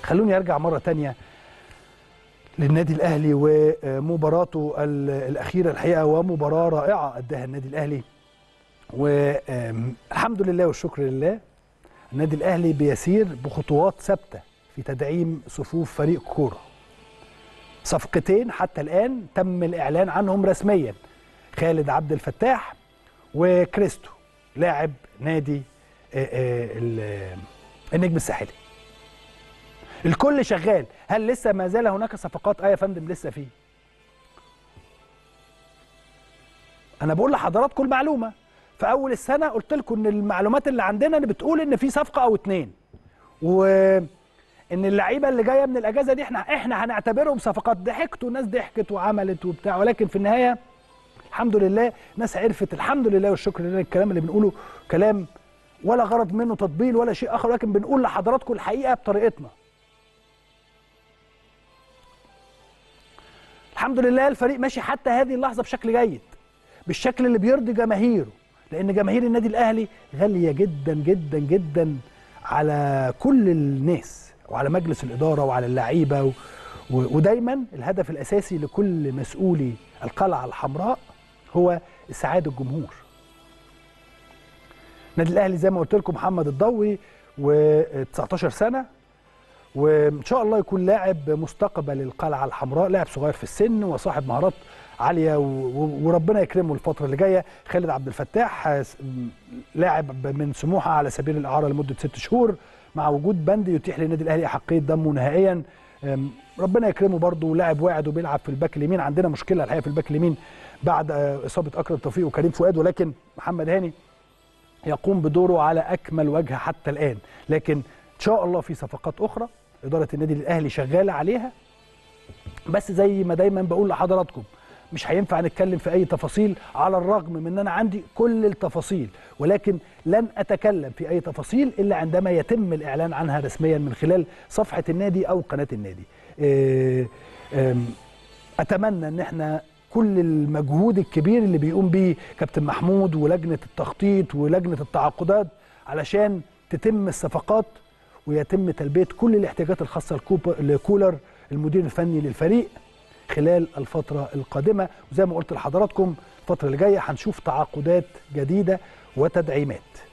خلوني ارجع مره تانية للنادي الاهلي ومباراته ال- الاخيره الحقيقه ومباراه رائعه اداها النادي الاهلي والحمد لله والشكر لله النادي الاهلي بيسير بخطوات ثابته في تدعيم صفوف فريق كوره صفقتين حتى الان تم الاعلان عنهم رسميا خالد عبد الفتاح وكريستو لاعب نادي آه، آه، ال- النجم الساحلي الكل شغال هل لسه ما زال هناك صفقات اه يا فندم لسه في انا بقول لحضراتكم المعلومه في اول السنه قلت لكم ان المعلومات اللي عندنا اللي بتقول ان في صفقه او اتنين وان اللعيبه اللي جايه من الاجازه دي احنا احنا هنعتبرهم صفقات ضحكت وناس ضحكت وعملت وبتاع ولكن في النهايه الحمد لله ناس عرفت الحمد لله والشكر لله الكلام اللي بنقوله كلام ولا غرض منه تطبيل ولا شيء اخر ولكن بنقول لحضراتكم الحقيقه بطريقتنا الحمد لله الفريق ماشي حتى هذه اللحظه بشكل جيد بالشكل اللي بيرضي جماهيره لان جماهير النادي الاهلي غاليه جدا جدا جدا على كل الناس وعلى مجلس الاداره وعلى اللعيبه و... و... ودايما الهدف الاساسي لكل مسؤولي القلعه الحمراء هو اسعاد الجمهور النادي الاهلي زي ما قلت لكم محمد الضوي و19 سنه وان شاء الله يكون لاعب مستقبل القلعه الحمراء لاعب صغير في السن وصاحب مهارات عاليه و- و- وربنا يكرمه الفتره اللي جايه خالد عبد الفتاح آه، س- م- لاعب من سموحه على سبيل الاعاره لمده ست شهور مع وجود بند يتيح للنادي الاهلي احقيه ضمه نهائيا آم، ربنا يكرمه برضه لاعب واعد وبيلعب في الباك اليمين عندنا مشكله الحقيقه في الباك اليمين بعد آه، اصابه اكرم توفيق وكريم فؤاد ولكن محمد هاني يقوم بدوره على اكمل وجه حتى الان لكن ان شاء الله في صفقات اخرى اداره النادي الاهلي شغاله عليها بس زي ما دايما بقول لحضراتكم مش هينفع نتكلم في اي تفاصيل على الرغم من ان انا عندي كل التفاصيل ولكن لن اتكلم في اي تفاصيل الا عندما يتم الاعلان عنها رسميا من خلال صفحه النادي او قناه النادي إيه، أم، اتمنى ان احنا كل المجهود الكبير اللي بيقوم بيه كابتن محمود ولجنه التخطيط ولجنه التعاقدات علشان تتم الصفقات ويتم تلبيه كل الاحتياجات الخاصه لكوب- لكولر المدير الفني للفريق خلال الفتره القادمه وزي ما قلت لحضراتكم الفتره اللي جايه هنشوف تعاقدات جديده وتدعيمات